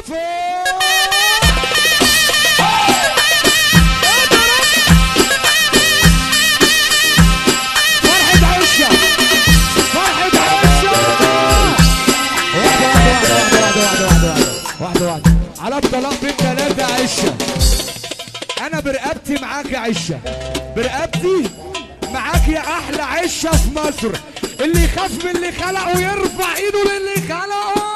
فوق فرحة عشة فرحة عشة واحدة واحدة واحدة واحدة واحدة واحدة واحدة على الطلاق بين ثلاثة عشة أنا برقبتي معاك يا عشة برقبتي معاك يا أحلى عشة في مصر اللي يخاف من اللي خلقه يرفع إيده للي خلقه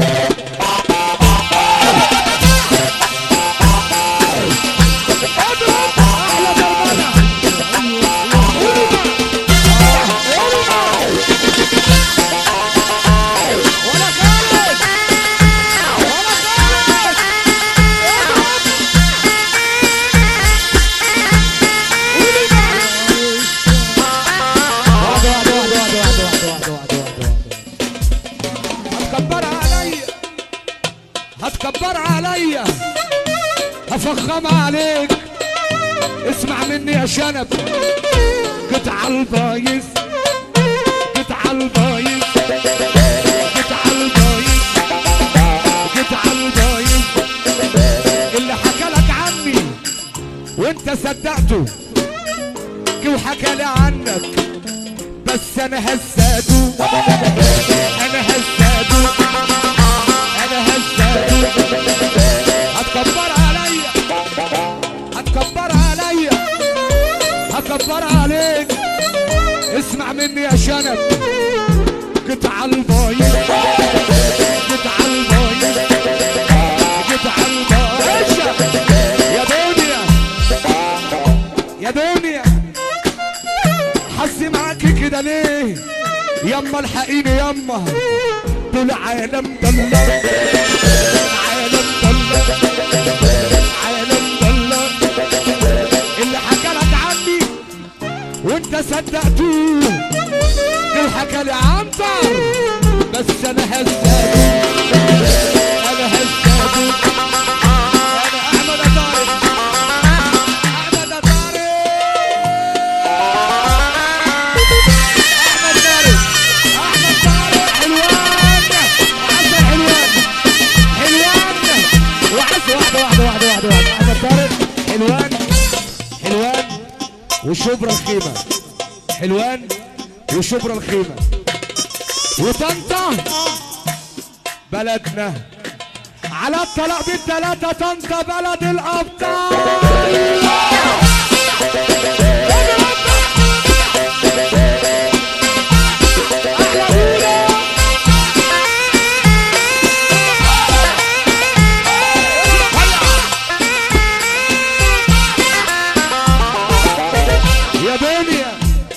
اضرب أحلى دربانة ولا خالد ولا خالد اضرب واحدة واحدة واحدة واحدة واحدة واحدة واحدة واحدة هتكبرها عليا هتكبرها عليا هفخمها عليك اسمع مني يا شنب قطع البايظ قطع البايظ قطع البايظ قطع البايظ اللي حكى لك عني وانت صدقته جه وحكى لي عنك بس انا هزاده انا هزاده انا هزاده هتكبر عليا هتكبر عليا هكبر عليك اسمع مني يا شنب قطع البايظ قطع البايظ قطع البايظ يا دنيا يا دنيا حسي معاكي كده ليه يما الحقيني يما دول عالم ضلة عالم ضلة عالم ضلة اللي حكى لك عني وانت صدقتوه اللي حكى لي عنتر بس انا هزاده انا هزاده انا احمد طارق احمد طارق احمد طارق احمد طارق حلوان وعسل حلوان حلوان وعسل واحده واحده واحده واحده واحده احمد طارق حلوان حلوان وشبرا الخيمه حلوان وشبرا الخيمه وطنطا بلدنا على الطلاق بالثلاثة طنطا بلد الأبطال أحلى بولا يا دنيا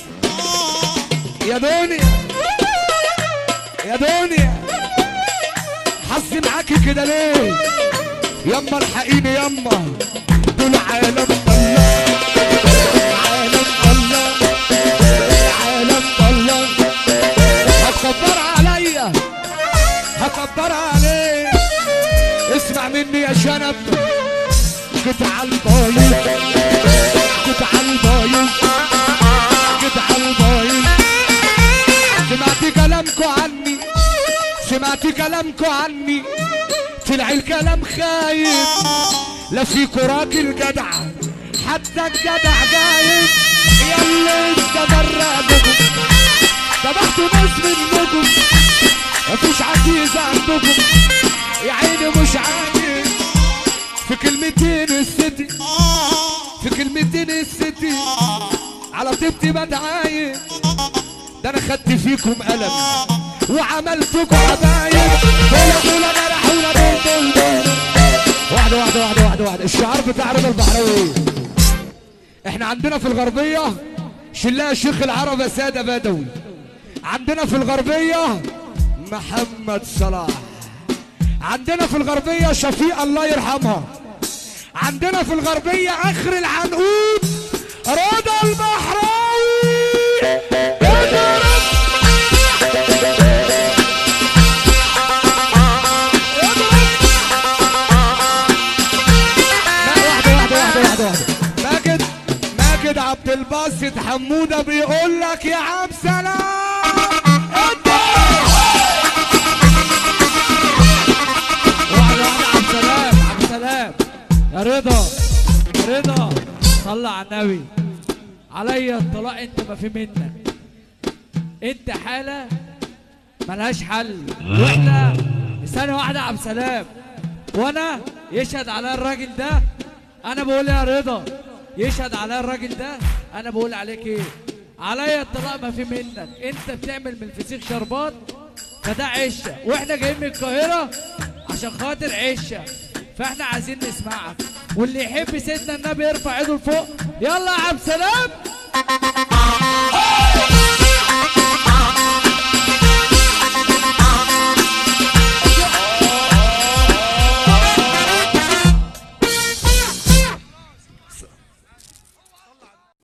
يا دنيا يا دنيا حظي معاكي كده ليه يما الحقيني يما دول عالم الله عالم الله عالم الله هتكبر عليا هكبر عليك اسمع مني يا شنب قطع البايظ قطع البايظ قطع البايظ سمعت كلامكو عني سمعت كلامكو عني طلع الكلام خايب لا فيكو راجل جدع حتى الجدع جايب يلا لسه برادكم ذبحتوا ناس منكم مفيش عزيز عندكم يا عيني مش عاجب في كلمتين الستي في كلمتين الستي على طيبتي بتعايب ده انا خدت فيكم قلم وعملتكم حبايب ولا ولا جرح ولا دول دول دول واحدة واحدة واحدة واحدة واحدة الشعار بتاع رضا البحراوي احنا عندنا في الغربية شلاها شيخ العرب يا سادة بدوي عندنا في الغربية محمد صلاح عندنا في الغربية شفيق الله يرحمها عندنا في الغربية اخر العنقود رضا البحراوي اضرب واحدة واحدة واحدة واحدة واحدة ماجد ماجد عبد الباسط حمودة بيقول لك يا عم سلام واحدة واحدة عبد رضا رضا صلى على النبي عليا الطلاق انت ما في منك انت حاله ملهاش حل واحنا ثانيه واحده يا عبد السلام وانا يشهد على الراجل ده انا بقول يا رضا يشهد على الراجل ده انا بقول عليك ايه عليا الطلاق ما في منك انت بتعمل من الفسيخ شربات فده عشه واحنا جايين من القاهره عشان خاطر عشه فاحنا عايزين نسمعك واللي يحب سيدنا النبي يرفع ايده لفوق يلا يا عبد السلام